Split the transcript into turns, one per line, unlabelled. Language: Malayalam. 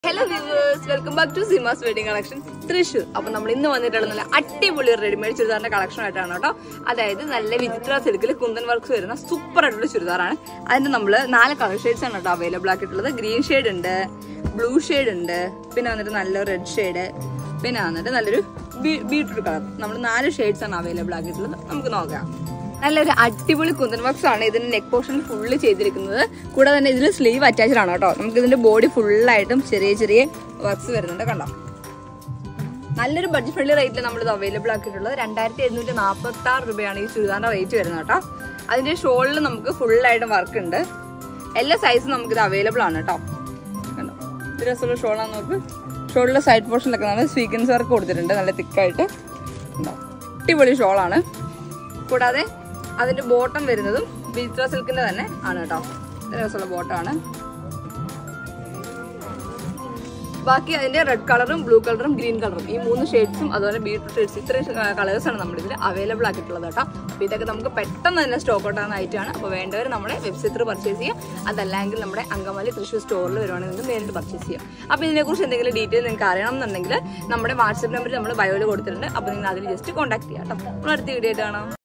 hello viewers welcome back to Seemas wedding collection Thrissur അപ്പൊ നമ്മൾ ഇന്ന് വന്നിട്ടുള്ള നല്ല അടിപൊളി റെഡിമെയ്ഡ് ചുരിദാറിന്റെ കളക്ഷൻ ആയിട്ടാണ് കേട്ടോ അതായത് നല്ല വിചിത്ര സിൽക്കിൽ കുന്തൻ വർക്ക്സ് വരുന്ന സൂപ്പർ ആയിട്ടുള്ള ചുരിദാറാണ് അതിന്റെ നമ്മൾ നാല് കളർ ഷെയ്ഡ്സ് ആണ് കേട്ടോ അവൈലബിൾ ആക്കിയിട്ടുള്ളത് ഗ്രീൻ ഷെയ്ഡ് ഉണ്ട് ബ്ലൂ ഷെയ്ഡ് ഉണ്ട് പിന്നെ വന്നിട്ട് നല്ല റെഡ് ഷെയ്ഡ് പിന്നെ വന്നിട്ട് നല്ലൊരു ബീട്രൂട്ട് കളർ നമ്മൾ നാല് ഷെയ്ഡ്സ് ആണ് അവൈലബിൾ ആക്കിയിട്ടുള്ളത് നമുക്ക് നോക്കാം നല്ലൊരു അടിപൊളി കുന്തൻ വർക്ക്സ് ആണ് ഇതിന്റെ നെക്ക് പോർഷൻ ഫുള്ള് ചെയ്തിരിക്കുന്നത് കൂടാതെ തന്നെ ഇതിൽ സ്ലീവ് അറ്റാച്ച്ഡ് ആണ് കേട്ടോ നമുക്ക് ഇതിന്റെ ബോഡി ഫുള്ളായിട്ടും ചെറിയ ചെറിയ വർക്ക്സ് വരുന്നുണ്ട് കണ്ടോ നല്ലൊരു ബഡ്ജറ്റ് ഫ്രണ്ട്ലി റേറ്റിൽ നമ്മൾ ഇത് അവൈലബിൾ ആക്കിയിട്ടുള്ളത് രണ്ടായിരത്തി എഴുന്നൂറ്റി നാൽപ്പത്തി ആറ് രൂപയാണ് ഈ ചുരിദാറിന്റെ റേറ്റ് വരുന്നത് കേട്ടോ അതിന്റെ ഷോളിൽ നമുക്ക് ഫുള്ളായിട്ടും വർക്ക് ഉണ്ട് എല്ലാ സൈസും നമുക്ക് ഇത് അവൈലബിൾ ആണ് കേട്ടോ കണ്ടോ ഇത് രസമുള്ള ഷോളാണ് നമുക്ക് ഷോളിലെ സൈഡ് പോർഷനിലൊക്കെ നമ്മൾ സ്വീക്വൻസ് വർക്ക് കൊടുത്തിട്ടുണ്ട് നല്ല തിക്കായിട്ട് ഉണ്ടോ അടിപൊളി ഷോളാണ് കൂടാതെ അതിന്റെ ബോട്ടം വരുന്നതും ബീത്ര സിൽക്കിന്റെ തന്നെ ആണ് കേട്ടോ ഇത് രസമുള്ള ബോട്ടമാണ് ബാക്കി അതിന്റെ റെഡ് കളറും ബ്ലൂ കളറും ഗ്രീൻ കളറും ഈ മൂന്ന് ഷെയ്ഡ്സും അതുപോലെ ബീട്രൂട്ട് ഷെയ്ഡ്സ് ഇത്രയും കളേഴ്സ് ആണ് നമ്മൾ ഇതിൽ അവൈലബിൾ ആക്കിയിട്ടുള്ളത് കേട്ടോ അപ്പോൾ ഇതൊക്കെ നമുക്ക് പെട്ടെന്ന് തന്നെ സ്റ്റോക്ക് ഔട്ട് ആകുന്ന ഐറ്റമാണ് അപ്പോൾ വേണ്ടവർ നമ്മുടെ വെബ്സൈറ്റിൽ പർച്ചേസ് ചെയ്യാം അതല്ലെങ്കിൽ നമ്മുടെ അങ്കമാലി തൃശ്ശൂർ സ്റ്റോറിൽ വരുവാണെങ്കിൽ നേരിട്ട് പർച്ചേസ് ചെയ്യാം അപ്പോൾ ഇതിനെക്കുറിച്ച് എന്തെങ്കിലും ഡീറ്റെയിൽ നിങ്ങൾക്ക് അറിയണം എന്നുണ്ടെങ്കിൽ നമ്മുടെ വാട്സപ്പ് നമ്പർ നമ്മൾ ബയോയിൽ കൊടുത്തിട്ടുണ്ട് അപ്പോൾ നിങ്ങൾ അതിൽ ജസ്റ്റ് കോൺടാക്ട് ചെയ്യാം കേട്ടോ നമ്മൾ അടുത്ത വീഡിയോ ആയിട്ട് കാണാം